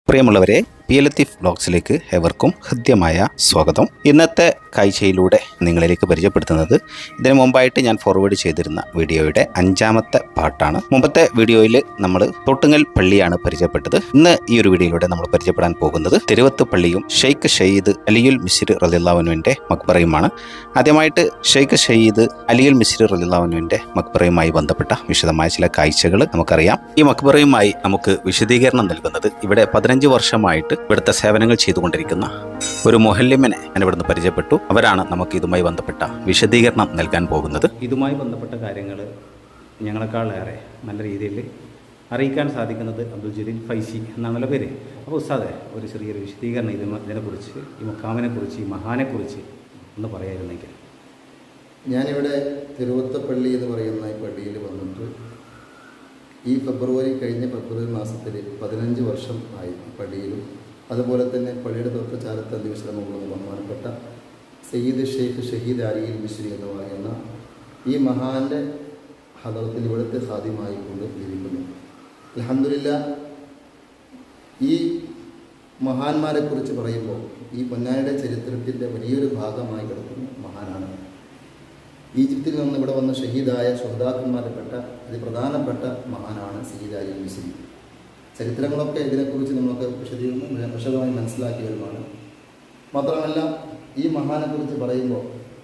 പ്രിയമുള്ളവരെ P L എത്തിഫ് ബ്ലോഗ്സിലേക്ക് ഏവർക്കും ഹൃദ്യമായ സ്വാഗതം ഇന്നത്തെ കാഴ്ചയിലൂടെ നിങ്ങളിലേക്ക് പരിചയപ്പെടുത്തുന്നത് ഇതിനു മുമ്പായിട്ട് ഞാൻ ഫോർവേഡ് ചെയ്തിരുന്ന വീഡിയോയുടെ അഞ്ചാമത്തെ പാട്ടാണ് മുമ്പത്തെ വീഡിയോയിൽ നമ്മൾ തൊട്ടുങ്ങൽ പള്ളിയാണ് പരിചയപ്പെട്ടത് ഇന്ന് ഈ ഒരു വീഡിയോയിലൂടെ നമ്മൾ പരിചയപ്പെടാൻ പോകുന്നത് തിരുവത്ത് പള്ളിയും ഷെയ്ഖ് ഷെയ്ദ് അലിയുൽ മിസിർ റലിള്ളാവുനുവിൻ്റെ മക്ബറയുമാണ് ആദ്യമായിട്ട് ഷെയ്ഖ് ഷെയ്ദ് അലിയുൽ മിസിർ റലിള്ളാവുനുവിൻ്റെ മക്ബറയുമായി ബന്ധപ്പെട്ട വിശദമായ ചില കാഴ്ചകൾ നമുക്കറിയാം ഈ മക്ബറയുമായി നമുക്ക് വിശദീകരണം നൽകുന്നത് ഇവിടെ പതിനഞ്ച് വർഷമായിട്ട് ഇവിടുത്തെ സേവനങ്ങൾ ചെയ്തുകൊണ്ടിരിക്കുന്ന ഒരു മൊഹല്ലിമിനെ ഞാൻ ഇവിടുന്ന് പരിചയപ്പെട്ടു അവരാണ് നമുക്ക് ഇതുമായി ബന്ധപ്പെട്ട വിശദീകരണം നൽകാൻ പോകുന്നത് ഇതുമായി ബന്ധപ്പെട്ട കാര്യങ്ങൾ ഞങ്ങളെക്കാളേറെ നല്ല രീതിയിൽ അറിയിക്കാൻ സാധിക്കുന്നത് അബ്ദുൽ ജലീൽ ഫൈസി എന്നാണല്ലോ പേര് അപ്പോൾ ഉസ്താദെ ഒരു ചെറിയൊരു വിശദീകരണം ഇതിനെ ഇതിനെക്കുറിച്ച് ഈ മുക്കാമിനെക്കുറിച്ച് ഈ മഹാനെക്കുറിച്ച് ഒന്ന് പറയായിരുന്നെങ്കിൽ ഞാനിവിടെ തിരുവത്തപ്പള്ളി എന്ന് പറയുന്ന ഈ പള്ളിയിൽ വന്നിട്ട് ഈ ഫെബ്രുവരി കഴിഞ്ഞ ഫെബ്രുവരി മാസത്തിൽ പതിനഞ്ച് വർഷം ആയി ഈ പള്ളിയിലും അതുപോലെ തന്നെ പള്ളിയുടെ തൊട്ട് ചാരത്ത് അന്തിവിശ്രമമുള്ളത് ബഹുമാനപ്പെട്ട സയ്യിദ് ഷെയ്ഖ് ഷഹീദ് അലിയിൽ മിശ്രി എന്ന് പറയുന്ന ഈ മഹാന്റെ ഹദറത്തിൽ ഇവിടുത്തെ സാധ്യമായി കൊണ്ട് ജീവിക്കുന്നു അലഹമില്ല ഈ മഹാന്മാരെ കുറിച്ച് പറയുമ്പോൾ ഈ പൊന്നാനിയുടെ ചരിത്രത്തിൻ്റെ വലിയൊരു ഭാഗമായി കിടക്കുന്ന മഹാനാണ് ഈജിപ്തിൽ നിന്ന് ഇവിടെ വന്ന ഷഹീദായ ശ്രോതാക്കന്മാരിൽപ്പെട്ട ഇത് പ്രധാനപ്പെട്ട മഹാനാണ് സയ്യിദ് അലി മിസ്രി ചരിത്രങ്ങളൊക്കെ ഇതിനെക്കുറിച്ച് നമ്മളൊക്കെ വിശദീകരണം വിശദമായി മനസ്സിലാക്കി വരുന്നതാണ് മാത്രമല്ല ഈ മഹാനെക്കുറിച്ച് പറയുമ്പോൾ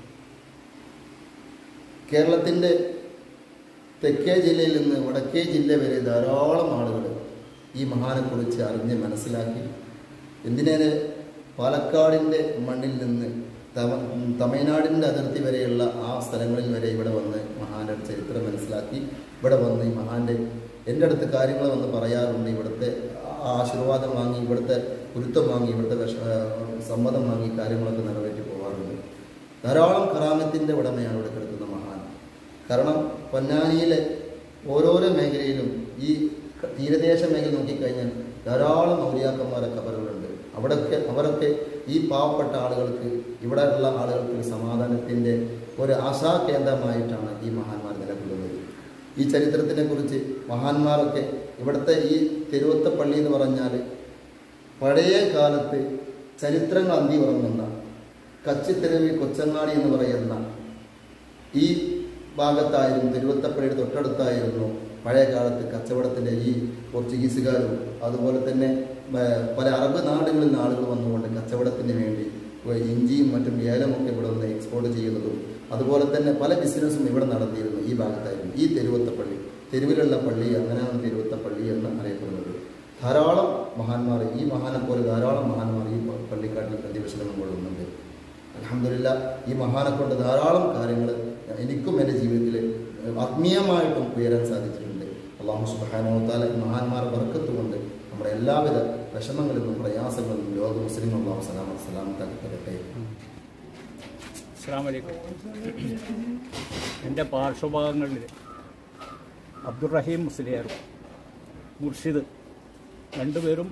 കേരളത്തിൻ്റെ തെക്കേ ജില്ലയിൽ നിന്ന് വടക്കേ ജില്ല വരെ ധാരാളം ആളുകൾ ഈ മഹാനെക്കുറിച്ച് അറിഞ്ഞ് മനസ്സിലാക്കി എന്തിനേറെ പാലക്കാടിൻ്റെ മണ്ണിൽ നിന്ന് തമ തമിഴ്നാടിൻ്റെ അതിർത്തി വരെയുള്ള ആ സ്ഥലങ്ങളിൽ വരെ ഇവിടെ വന്ന് മഹാന്റെ ചരിത്രം മനസ്സിലാക്കി ഇവിടെ വന്ന് ഈ മഹാന്റെ എൻ്റെ അടുത്ത് കാര്യങ്ങൾ വന്ന് പറയാറുണ്ട് ഇവിടുത്തെ ആ ആശീർവാദം വാങ്ങി ഇവിടുത്തെ ഗുരുത്വം വാങ്ങി ഇവിടുത്തെ വിഷ സമ്മതം വാങ്ങി കാര്യങ്ങളൊക്കെ നിറവേറ്റി പോകാറുണ്ട് ധാരാളം കറാമത്തിൻ്റെ ഉടമയാണ് ഇവിടെ കിടക്കുന്ന മഹാൻ കാരണം പൊന്നാനിയിലെ ഓരോരോ മേഖലയിലും ഈ തീരദേശ മേഖല നോക്കിക്കഴിഞ്ഞാൽ ധാരാളം മൗലിയാക്കന്മാരെ കബറുകളുണ്ട് അവിടെയൊക്കെ അവരൊക്കെ ഈ പാവപ്പെട്ട ആളുകൾക്ക് ഇവിടെ ഉള്ള ആളുകൾക്ക് ഒരു സമാധാനത്തിൻ്റെ ഒരു ആശാ കേന്ദ്രമായിട്ടാണ് ഈ മഹാന്മാർ നിലകൊള്ളുന്നത് ഈ ചരിത്രത്തിനെ കുറിച്ച് മഹാന്മാരൊക്കെ ഇവിടുത്തെ ഈ തിരുവത്തപ്പള്ളി എന്ന് പറഞ്ഞാൽ പഴയ കാലത്ത് ചരിത്രങ്ങൾ അന്തി ഉറങ്ങുന്ന കച്ചിത്തെരുവ് കൊച്ചങ്ങാടി എന്ന് പറയുന്ന ഈ ഭാഗത്തായിരുന്നു തിരുവത്തപ്പള്ളിയുടെ തൊട്ടടുത്തായിരുന്നു പഴയ കാലത്ത് കച്ചവടത്തിൻ്റെ ഈ പോർച്ചുഗീസുകാരും അതുപോലെ തന്നെ പല അറബ് നാടുകളിൽ നിന്ന് ആളുകൾ വന്നുകൊണ്ട് കച്ചവടത്തിന് വേണ്ടി ഇഞ്ചിയും മറ്റും ഏലമൊക്കെ ഇവിടെ നിന്ന് എക്സ്പോർട്ട് ചെയ്യുന്നതും അതുപോലെ തന്നെ പല ബിസിനസ്സും ഇവിടെ നടന്നിരുന്നു ഈ ഭാഗത്തായിരുന്നു ഈ തെരുവത്തപ്പള്ളി തെരുവിലുള്ള പള്ളി അങ്ങനെയാണ് തെരുവത്തപ്പള്ളി എന്ന് അറിയപ്പെടുന്നത് ധാരാളം മഹാന്മാർ ഈ മഹാനെ പോലെ ധാരാളം മഹാന്മാർ ഈ പള്ളിക്കാട്ടിൽ പ്രതിവശനം കൊള്ളുന്നുണ്ട് അലഹമില്ല ഈ മഹാനെ കൊണ്ട് ധാരാളം കാര്യങ്ങൾ എനിക്കും എൻ്റെ ജീവിതത്തിൽ ആത്മീയമായിട്ടും ഉയരാൻ സാധിച്ചിട്ടുണ്ട് അള്ളാഹു സുബാനോത്താല മഹാന്മാർ വർക്കത്തുകൊണ്ട് നമ്മുടെ എല്ലാവിധ വിഷമങ്ങളിൽ നിന്നും പ്രയാസങ്ങളിൽ നിന്നും ലോക മുസ്ലിം അള്ളാഹു സലാം സലാമത്താക്കി തരട്ടെ അസ്സാം വലൈക്കും എൻ്റെ പാർശ്വഭാഗങ്ങളിൽ അബ്ദുറഹീം മുസ്ലിയാറും മുർഷിദ് രണ്ടുപേരും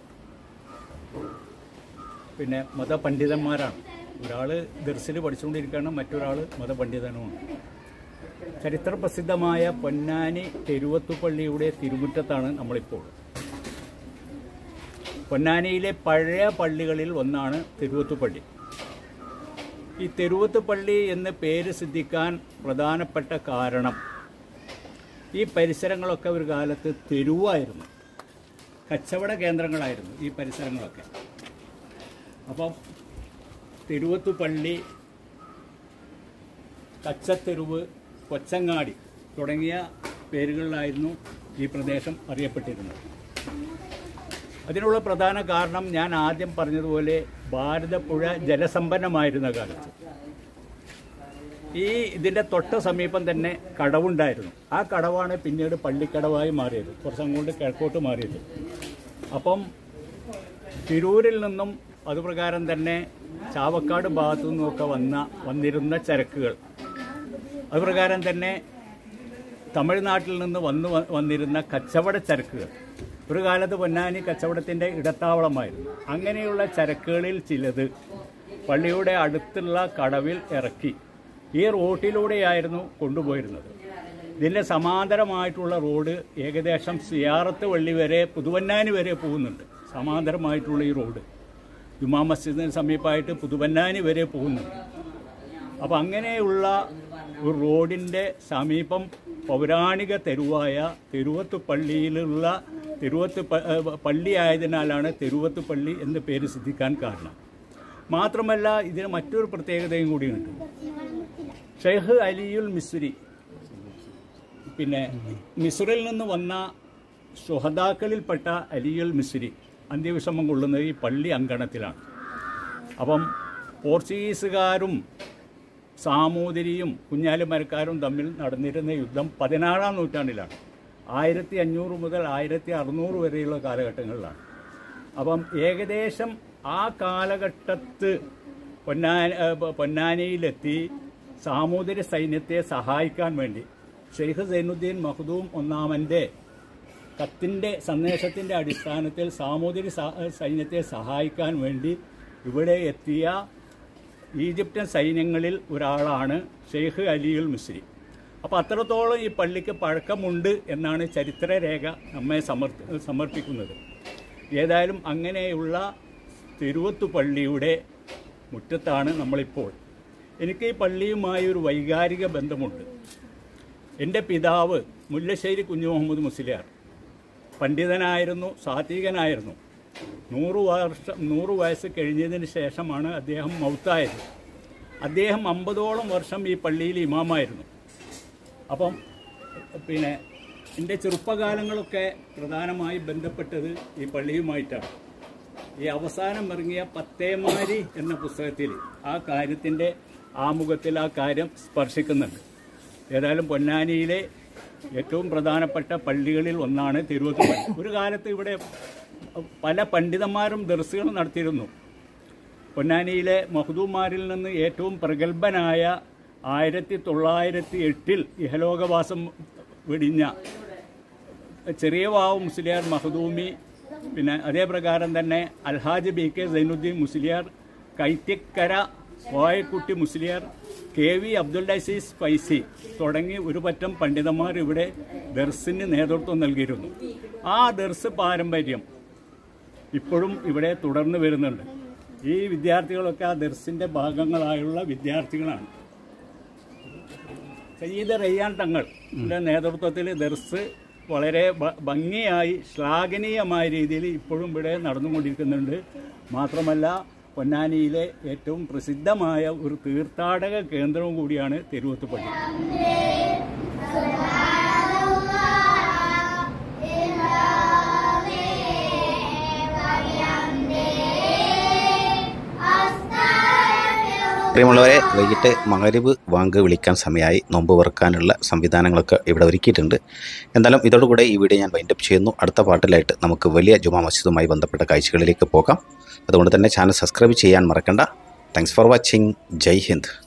പിന്നെ മതപണ്ഡിതന്മാരാണ് ഒരാൾ ദർസിൽ പഠിച്ചുകൊണ്ടിരിക്കുകയാണ് മറ്റൊരാൾ മതപണ്ഡിതനുമാണ് ചരിത്ര പ്രസിദ്ധമായ പൊന്നാനി തെരുവത്തുപള്ളിയുടെ തിരുമുറ്റത്താണ് നമ്മളിപ്പോൾ പൊന്നാനിയിലെ പഴയ പള്ളികളിൽ ഒന്നാണ് തിരുവത്തുപള്ളി ഈ തെരുവത്ത് പള്ളി എന്ന് പേര് സിദ്ധിക്കാൻ പ്രധാനപ്പെട്ട കാരണം ഈ പരിസരങ്ങളൊക്കെ ഒരു കാലത്ത് തെരുവായിരുന്നു കച്ചവട കേന്ദ്രങ്ങളായിരുന്നു ഈ പരിസരങ്ങളൊക്കെ അപ്പം തെരുവത്ത് പള്ളി കച്ചത്തെരുവ് കൊച്ചങ്ങാടി തുടങ്ങിയ പേരുകളിലായിരുന്നു ഈ പ്രദേശം അറിയപ്പെട്ടിരുന്നത് അതിനുള്ള പ്രധാന കാരണം ഞാൻ ആദ്യം പറഞ്ഞതുപോലെ ഭാരതപ്പുഴ ജലസമ്പന്നമായിരുന്ന കാലത്ത് ഈ ഇതിൻ്റെ തൊട്ട് സമീപം തന്നെ കടവുണ്ടായിരുന്നു ആ കടവാണ് പിന്നീട് പള്ളിക്കടവായി മാറിയത് കുറച്ചങ്ങോട്ട് കിഴക്കോട്ട് മാറിയത് അപ്പം തിരൂരിൽ നിന്നും അതുപ്രകാരം തന്നെ ചാവക്കാട് ഭാഗത്തു നിന്നൊക്കെ വന്ന വന്നിരുന്ന ചരക്കുകൾ അതുപ്രകാരം തന്നെ തമിഴ്നാട്ടിൽ നിന്ന് വന്നു വന്നിരുന്ന കച്ചവട ചരക്കുകൾ ഒരു കാലത്ത് പൊന്നാനി കച്ചവടത്തിൻ്റെ ഇടത്താവളമായിരുന്നു അങ്ങനെയുള്ള ചരക്കുകളിൽ ചിലത് പള്ളിയുടെ അടുത്തുള്ള കടവിൽ ഇറക്കി ഈ റോട്ടിലൂടെയായിരുന്നു കൊണ്ടുപോയിരുന്നത് ഇതിൻ്റെ സമാന്തരമായിട്ടുള്ള റോഡ് ഏകദേശം സിയാറത്ത് വള്ളി വരെ പുതുവന്നാനി വരെ പോകുന്നുണ്ട് സമാന്തരമായിട്ടുള്ള ഈ റോഡ് ജുമാ മസ്ജിദിന് സമീപമായിട്ട് പുതുപന്നാനി വരെ പോകുന്നുണ്ട് അപ്പോൾ അങ്ങനെയുള്ള ഒരു റോഡിൻ്റെ സമീപം പൗരാണിക തെരുവായ തെരുവത്ത് പള്ളിയിലുള്ള തെരുവത്ത് പ- ഏഹ് പള്ളി ആയതിനാലാണ് തെരുവത്ത് പള്ളി എന്ന് പേര് സിദ്ധിക്കാൻ കാരണം മാത്രമല്ല ഇതിന് മറ്റൊരു പ്രത്യേകതയും കൂടിയുണ്ട് ഷെയ്ഖ് അലിയുൽ മിസ്രി പിന്നെ മിസ്രിൽ നിന്ന് വന്ന സുഹദാക്കളിൽപ്പെട്ട അലിയുൽ മിസ്രി അന്ത്യവിഷമം കൊള്ളുന്നത് ഈ പള്ളി അങ്കണത്തിലാണ് അപ്പം പോർച്ചുഗീസുകാരും സാമൂതിരിയും കുഞ്ഞാലിമരക്കാരും തമ്മിൽ നടന്നിരുന്ന യുദ്ധം പതിനാറാം നൂറ്റാണ്ടിലാണ് ആയിരത്തി അഞ്ഞൂറ് മുതൽ ആയിരത്തി അറുന്നൂറ് വരെയുള്ള കാലഘട്ടങ്ങളിലാണ് അപ്പം ഏകദേശം ആ കാലഘട്ടത്ത് പൊന്നാനി ഏ, പൊ- പൊന്നാനിയിലെത്തി സാമൂതിരി സൈന്യത്തെ സഹായിക്കാൻ വേണ്ടി ഷെയ്ഖ് സൈനുദ്ദീൻ മഹ്ദൂം ഒന്നാമൻ്റെ കത്തിൻ്റെ സന്ദേശത്തിൻ്റെ അടിസ്ഥാനത്തിൽ സാമൂതിരി സ- സൈന്യത്തെ സഹായിക്കാൻ വേണ്ടി ഇവിടെ എത്തിയ ഈജിപ്ഷ്യൻ സൈന്യങ്ങളിൽ ഒരാളാണ് ഷെയ്ഖ് അലിയുൽ മിസ്രി അപ്പോൾ അത്രത്തോളം ഈ പള്ളിക്ക് പഴക്കമുണ്ട് എന്നാണ് ചരിത്രരേഖ നമ്മെ സമർപ്പ സമർപ്പിക്കുന്നത് ഏതായാലും അങ്ങനെയുള്ള തിരുവത്തു പള്ളിയുടെ മുറ്റത്താണ് നമ്മളിപ്പോൾ എനിക്ക് ഈ പള്ളിയുമായി ഒരു വൈകാരിക ബന്ധമുണ്ട് എൻ്റെ പിതാവ് മുല്ലശ്ശേരി കുഞ്ഞു മുഹമ്മദ് മുസ്ലിയാർ പണ്ഡിതനായിരുന്നു സാത്വികനായിരുന്നു നൂറ് വർഷം നൂറ് വയസ്സ് കഴിഞ്ഞതിന് ശേഷമാണ് അദ്ദേഹം മൗത്തായത് അദ്ദേഹം അമ്പതോളം വർഷം ഈ പള്ളിയിൽ ഇമാമായിരുന്നു അപ്പം പിന്നെ എൻ്റെ ചെറുപ്പകാലങ്ങളൊക്കെ പ്രധാനമായി ബന്ധപ്പെട്ടത് ഈ പള്ളിയുമായിട്ടാണ് ഈ അവസാനം ഇറങ്ങിയ പത്തേമാരി എന്ന പുസ്തകത്തിൽ ആ കാര്യത്തിൻ്റെ ആമുഖത്തിൽ ആ കാര്യം സ്പർശിക്കുന്നുണ്ട് ഏതായാലും പൊന്നാനിയിലെ ഏറ്റവും പ്രധാനപ്പെട്ട പള്ളികളിൽ ഒന്നാണ് തിരുവത്ത് പള്ളി ഒരു കാലത്ത് ഇവിടെ പല പണ്ഡിതന്മാരും ദർസുകൾ നടത്തിയിരുന്നു പൊന്നാനിയിലെ മഹദൂമാരിൽ നിന്ന് ഏറ്റവും പ്രഗത്ഭനായ ആയിരത്തി തൊള്ളായിരത്തി എട്ടിൽ ഇഹലോകവാസം വെടിഞ്ഞ ചെറിയ വാവ് മുസ്ലിയാർ മഹദൂമി പിന്നെ അതേ പ്രകാരം തന്നെ അൽഹാജ് B K Zainuddin Musliyar Kaithakkara Koyakutty Musliyar K V Abdul Aziz Faizi തുടങ്ങി ഒരു പറ്റം പണ്ഡിതന്മാർ ഇവിടെ ദർസിന് നേതൃത്വം നൽകിയിരുന്നു ആ ദർസ് പാരമ്പര്യം ഇപ്പോഴും ഇവിടെ തുടർന്ന് വരുന്നുണ്ട് ഈ വിദ്യാർത്ഥികളൊക്കെ ആ ദർസിൻ്റെ ഭാഗങ്ങളായുള്ള വിദ്യാർത്ഥികളാണ് സയ്യിദ് റയ്യാൻ തങ്ങളുടെ നേതൃത്വത്തിൽ ദർസ് വളരെ ഭ- ഭംഗിയായി ശ്ലാഘനീയമായ രീതിയിൽ ഇപ്പോഴും ഇവിടെ നടന്നുകൊണ്ടിരിക്കുന്നുണ്ട് മാത്രമല്ല പൊന്നാനിയിലെ ഏറ്റവും പ്രസിദ്ധമായ ഒരു തീർത്ഥാടക കേന്ദ്രവും കൂടിയാണ് തെരുവത്തുപള്ളി പ്രിയമുള്ളവരെ വൈകിട്ട് മകരിവ് വാങ്ക് വിളിക്കാൻ സമയമായി നോമ്പ് വെറുക്കാനുള്ള സംവിധാനങ്ങളൊക്കെ ഇവിടെ ഒരുക്കിയിട്ടുണ്ട് എന്തായാലും ഇതോടുകൂടെ ഈ വീഡിയോ ഞാൻ വൈൻഡപ്പ് ചെയ്യുന്നു അടുത്ത പാട്ടിലായിട്ട് നമുക്ക് വലിയ ജുമാ മസ്ജിദുമായി ബന്ധപ്പെട്ട കാഴ്ചകളിലേക്ക് പോകാം അതുകൊണ്ട് തന്നെ ചാനൽ സബ്സ്ക്രൈബ് ചെയ്യാൻ മറക്കണ്ട thanks for watching Jai Hind